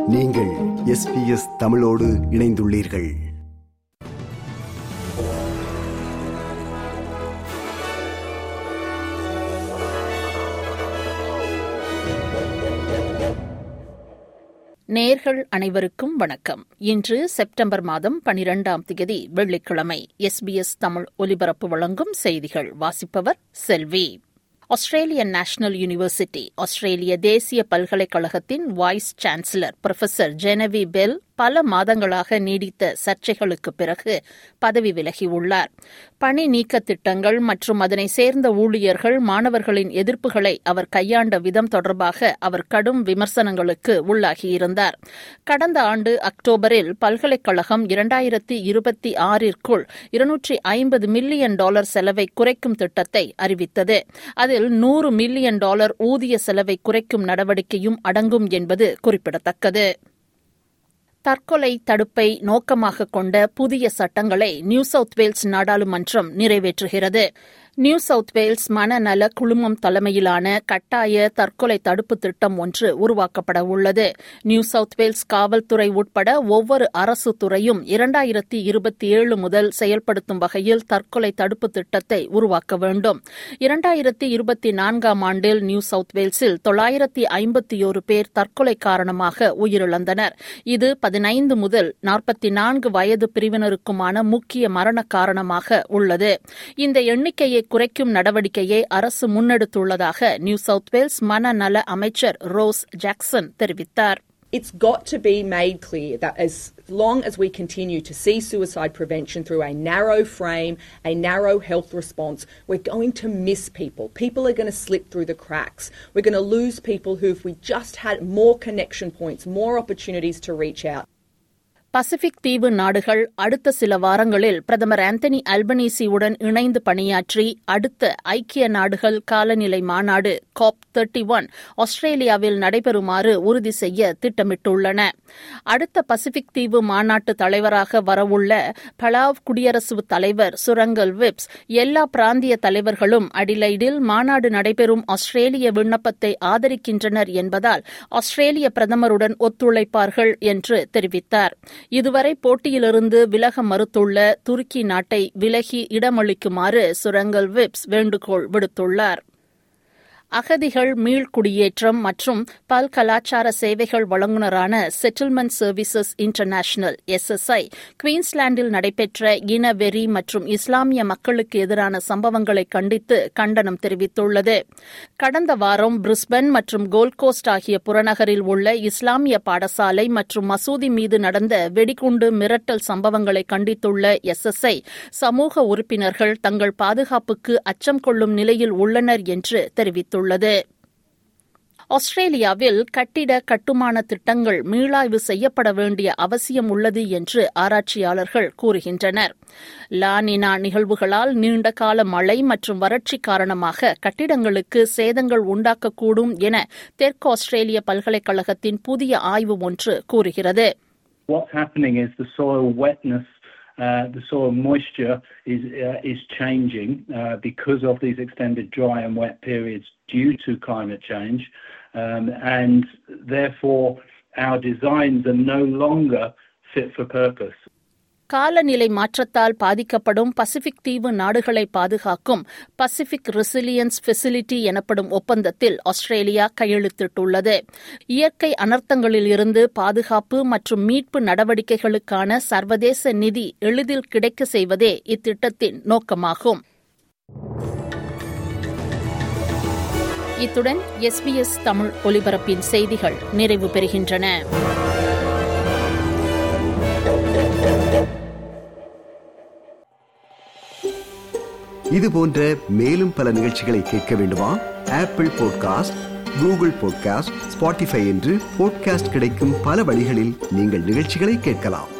நீங்கள் எஸ்பிஎஸ் தமிழோடு இணைந்துள்ளீர்கள் நேர்கள் அனைவருக்கும் வணக்கம் இன்று செப்டம்பர் மாதம் பனிரெண்டாம் தேதி வெள்ளிக்கிழமை எஸ்பிஎஸ் தமிழ் ஒலிபரப்பு வழங்கும் செய்திகள் வாசிப்பவர் செல்வி ஆஸ்திரேலியன் நேஷனல் யூனிவர்சிட்டி ஆஸ்திரேலிய தேசிய பல்கலைக்கழகத்தின் vice chancellor professor Genevieve Bell பல மாதங்களாக நீடித்த சர்ச்சைகளுக்கு பிறகு பதவி விலகியுள்ளார் பணி நீக்க திட்டங்கள் மற்றும் அதனை சேர்ந்த ஊழியர்கள் மாணவர்களின் எதிர்ப்புகளை அவர் கையாண்ட விதம் தொடர்பாக அவர் கடும் விமர்சனங்களுக்கு உள்ளாகியிருந்தார் கடந்த ஆண்டு அக்டோபரில் பல்கலைக்கழகம் இரண்டாயிரத்தி இருபத்தி ஆறிற்குள் இருநூற்றி ஐம்பது மில்லியன் டாலர் செலவை குறைக்கும் திட்டத்தை அறிவித்தது அதில் நூறு மில்லியன் டாலர் ஊதிய செலவை குறைக்கும் நடவடிக்கையும் அடங்கும் என்பது குறிப்பிடத்தக்கது தற்கொலை தடுப்பை நோக்கமாக கொண்ட புதிய சட்டங்களை நியூ சவுத் வேல்ஸ் நாடாளுமன்றம் நிறைவேற்றுகிறது நியூ சவுத் வேல்ஸ் மனநல குழுமம் தலைமையிலான கட்டாய தற்கொலை தடுப்பு திட்டம் ஒன்று உருவாக்கப்பட உள்ளது நியூ சவுத் வேல்ஸ் காவல்துறை உட்பட ஒவ்வொரு அரசு துறையும் இரண்டாயிரத்தி இருபத்தி ஏழு முதல் செயல்படுத்தும் வகையில் தற்கொலை தடுப்பு திட்டத்தை உருவாக்க வேண்டும் இரண்டாயிரத்தி இருபத்தி நான்காம் ஆண்டில் நியூ சவுத் வேல்ஸில் தொள்ளாயிரத்தி ஐம்பத்தி ஒரு பேர் தற்கொலை காரணமாக உயிரிழந்தனர் இது பதினைந்து முதல் நாற்பத்தி நான்கு வயது பிரிவினருக்குமான முக்கிய மரண காரணமாக உள்ளது இந்த எண்ணிக்கையை குறைக்கும் நடவடிக்கையை அரசு முன்னெடுத்துள்ளதாக நியூ சவுத் வேல்ஸ் மனநல அமைச்சர் ரோஸ் ஜாக்சன் தெரிவித்தார் It's got to be made clear that as long as we continue to see suicide prevention through a narrow frame, a narrow health response, we're going to miss people. People are going to slip through the cracks. We're going to lose people who, if we just had more connection points, more opportunities to reach out. Pacific தீவு நாடுகள் அடுத்த சில வாரங்களில் பிரதமர் Anthony அல்பனீசியுடன் இணைந்து பணியாற்றி அடுத்த ஐக்கிய நாடுகள் காலநிலை மாநாடு காப் தேர்ட்டி ஒன் ஆஸ்திரேலியாவில் நடைபெறுமாறு உறுதி செய்ய திட்டமிட்டுள்ளன அடுத்த பசிபிக் தீவு மாநாட்டு தலைவராக வரவுள்ள பலாவ் குடியரசுத் தலைவர் சுரங்கல் விப்ஸ் எல்லா பிராந்திய தலைவர்களும் அடிலைடில் மாநாடு நடைபெறும் ஆஸ்திரேலிய விண்ணப்பத்தை ஆதரிக்கின்றனர் என்பதால் ஆஸ்திரேலிய பிரதமருடன் ஒத்துழைப்பார்கள் என்று தெரிவித்தார் இதுவரை போட்டியிலிருந்து விலக மறுத்துள்ள துருக்கி நாட்டை விலகி இடமளிக்குமாறு சுரங்கல் விப்ஸ் வேண்டுகோள் விடுத்துள்ளார் அகதிகள் மீள்குடியேற்றம் மற்றும் பல் கலாச்சார சேவைகள் வழங்குநரான செட்டில்மெண்ட் சர்வீசஸ் இன்டர்நேஷனல் எஸ்எஸ்ஐ குவீன்ஸ்லாண்டில் நடைபெற்ற இனவெறி மற்றும் இஸ்லாமிய மக்களுக்கு எதிரான சம்பவங்களை கண்டித்து கண்டனம் தெரிவித்துள்ளது கடந்த வாரம் பிரிஸ்பன் மற்றும் கோல்கோஸ்ட் ஆகிய புறநகரில் உள்ள இஸ்லாமிய பாடசாலை மற்றும் மசூதி மீது நடந்த வெடிகுண்டு மிரட்டல் சம்பவங்களை கண்டித்துள்ள எஸ்எஸ்ஐ சமூக உறுப்பினர்கள் தங்கள் பாதுகாப்புக்கு அச்சம் கொள்ளும் நிலையில் உள்ளனர் என்று தெரிவித்துள்ளது தெரிவித்துள்ளது ஆஸ்திரேலியாவில் கட்டிட கட்டுமான திட்டங்கள் மீளாய்வு செய்யப்பட வேண்டிய அவசியம் உள்ளது என்று ஆராய்ச்சியாளர்கள் கூறுகின்றனர் லானினா நிகழ்வுகளால் நீண்டகால மழை மற்றும் வறட்சி காரணமாக கட்டிடங்களுக்கு சேதங்கள் உண்டாக்கக்கூடும் என தெற்கு ஆஸ்திரேலிய பல்கலைக்கழகத்தின் புதிய ஆய்வு ஒன்று கூறுகிறது What's happening is the soil wetness Uh, the soil moisture is uh, is changing uh, because of these extended dry and wet periods due to climate change, um, and therefore our designs are no longer fit for purpose. காலநிலை மாற்றத்தால் பாதிக்கப்படும் Pacific தீவு நாடுகளை பாதுகாக்கும் Pacific resilience facility எனப்படும் ஒப்பந்தத்தில் Australia கையெழுத்திட்டுள்ளது இயற்கை அனர்த்தங்களில் இருந்து பாதுகாப்பு மற்றும் மீட்பு நடவடிக்கைகளுக்கான சர்வதேச நிதி எளிதில் கிடைக்க செய்வதே இத்திட்டத்தின் நோக்கமாகும் இத்துடன் எஸ்பிஎஸ் தமிழ் ஒலிபரப்பின் செய்திகள் நிறைவு பெறுகின்றன இது போன்ற மேலும் பல நிகழ்ச்சிகளை கேட்க வேண்டுமா Apple podcast Google podcast Spotify என்று பாட்காஸ்ட் கிடைக்கும் பல வழிகளில் நீங்கள் நிகழ்ச்சிகளை கேட்கலாம்